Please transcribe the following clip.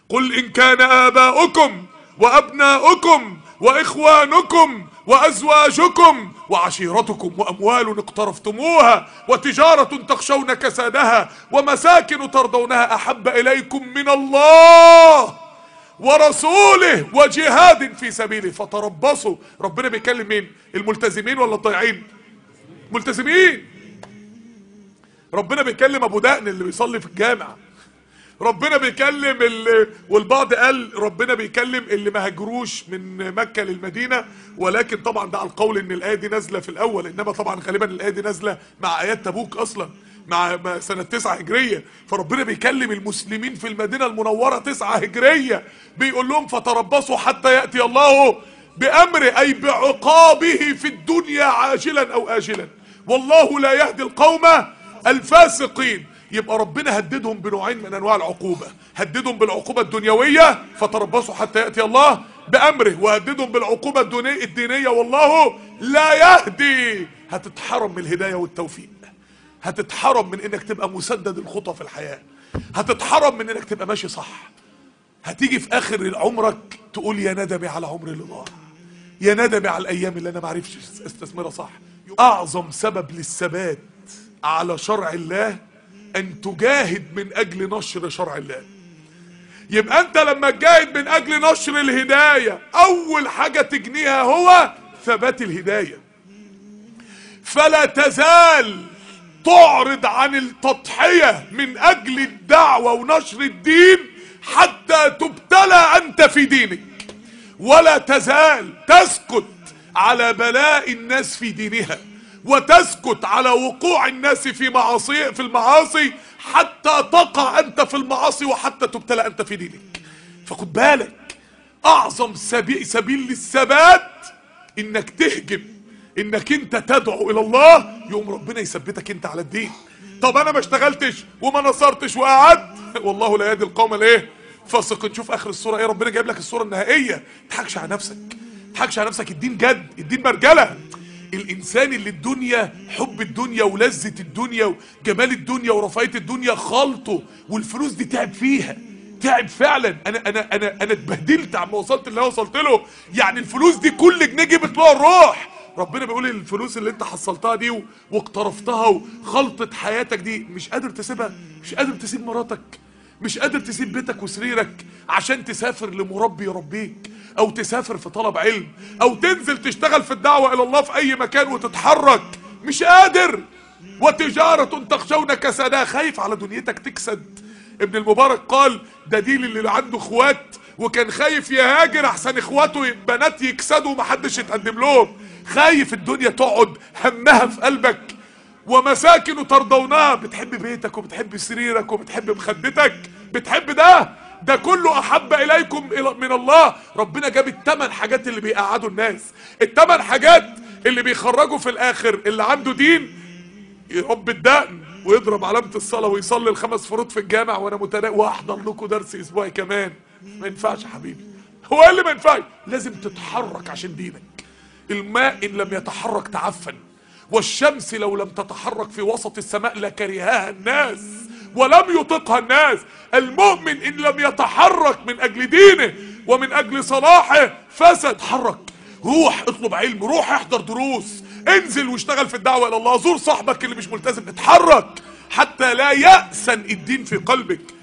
قل إن كان آباؤكم وأبناؤكم وإخوانكم وأزواجكم وعشيرتكم وأموال اقترفتموها وتجارة تخشون كسادها ومساكن ترضونها أحب إليكم من الله ورسوله وجهاد في سبيله فتربصوا ربنا بيكلم مين الملتزمين ولا الضايعين ملتزمين ربنا بيكلم ابو دقن اللي بيصلي في الجامع ربنا بيكلم اللي والبعض قال ربنا بيكلم اللي ما هاجروش من مكة للمدينة ولكن طبعا ده على القول ان الايه دي نازله في الاول انما طبعا غالبا الايه دي نازله مع ايات تبوك اصلا مع مع سنة تسعة هجرية فربنا بيكلم المسلمين في المدينة المنورة تسعة هجرية بيقول لهم فتربصوا حتى يأتي الله بأمره أي بعقابه في الدنيا عاجلا أو آجلا والله لا يهدي القوم الفاسقين يبقى ربنا هددهم بنوعين من انواع العقوبة هددهم بالعقوبة الدنيوية فتربصوا حتى يأتي الله بأمره وهددهم بالعقوبة الدني- الدينية والله لا يهدي هتتحرم من الهداية والتوفيق هتتحرم من انك تبقى مسدد الخطى في الحياة هتتحرم من انك تبقى ماشي صح هتيجي في اخر عمرك تقول يا ندمي على عمري اللي ضاع يا ندمي على الايام اللي انا ما عرفتش استثمرها صح اعظم سبب للثبات على شرع الله ان تجاهد من اجل نشر شرع الله يبقى انت لما تجاهد من اجل نشر الهداية اول حاجة تجنيها هو ثبات الهداية فلا تزال تعرض عن التضحية من اجل الدعوة ونشر الدين حتى تبتلى انت في دينك ولا تزال تسكت على بلاء الناس في دينها وتسكت على وقوع الناس في معاصي في المعاصي حتى تقع انت في المعاصي وحتى تبتلى انت في دينك فخد بالك اعظم سبيل, سبيل للثبات انك تهجم انك انت تدعو الى الله يوم ربنا يثبتك انت على الدين طب انا ما اشتغلتش وما نصرتش وقعدت والله لا يهدي القوم الايه فاسق نشوف اخر الصوره ايه ربنا جايب لك الصوره النهائيه تضحكش على نفسك تضحكش على نفسك الدين جد الدين مرجله الانسان اللي الدنيا حب الدنيا ولذة الدنيا وجمال الدنيا ورفاهية الدنيا خلطه والفلوس دي تعب فيها تعب فعلا انا انا انا انا اتبهدلت عما وصلت اللي أنا وصلت له يعني الفلوس دي كل جنيه جبت له الروح ربنا بيقول الفلوس اللي انت حصلتها دي و- واقترفتها وخلطت حياتك دي مش قادر تسيبها مش قادر تسيب مراتك مش قادر تسيب بيتك وسريرك عشان تسافر لمربي يربيك او تسافر في طلب علم او تنزل تشتغل في الدعوة الى الله في اي مكان وتتحرك مش قادر وتجارة تخشون كسادها خايف على دنيتك تكسد ابن المبارك قال ده دي اللي عنده اخوات وكان خايف يهاجر احسن اخواته بنات يكسدوا ومحدش يتقدم لهم خايف الدنيا تقعد همها في قلبك ومساكن ترضونها بتحب بيتك وبتحب سريرك وبتحب مخدتك بتحب ده ده كله احب اليكم إلى- من الله ربنا جاب الثمان حاجات اللي بيقعدوا الناس الثمان حاجات اللي بيخرجوا في الاخر اللي عنده دين يرب الدقن ويضرب علامة الصلاة ويصلي الخمس فروض في الجامع وانا متنا واحضر لكم درس اسبوعي كمان ما ينفعش يا حبيبي هو ايه اللي ما ينفعش لازم تتحرك عشان دينك الماء ان لم يتحرك تعفن والشمس لو لم تتحرك في وسط السماء لكرهها الناس ولم يطقها الناس المؤمن ان لم يتحرك من اجل دينه ومن اجل صلاحه فسد حرك روح اطلب علم روح احضر دروس انزل واشتغل في الدعوة الى الله زور صاحبك اللي مش ملتزم اتحرك حتى لا يأسن الدين في قلبك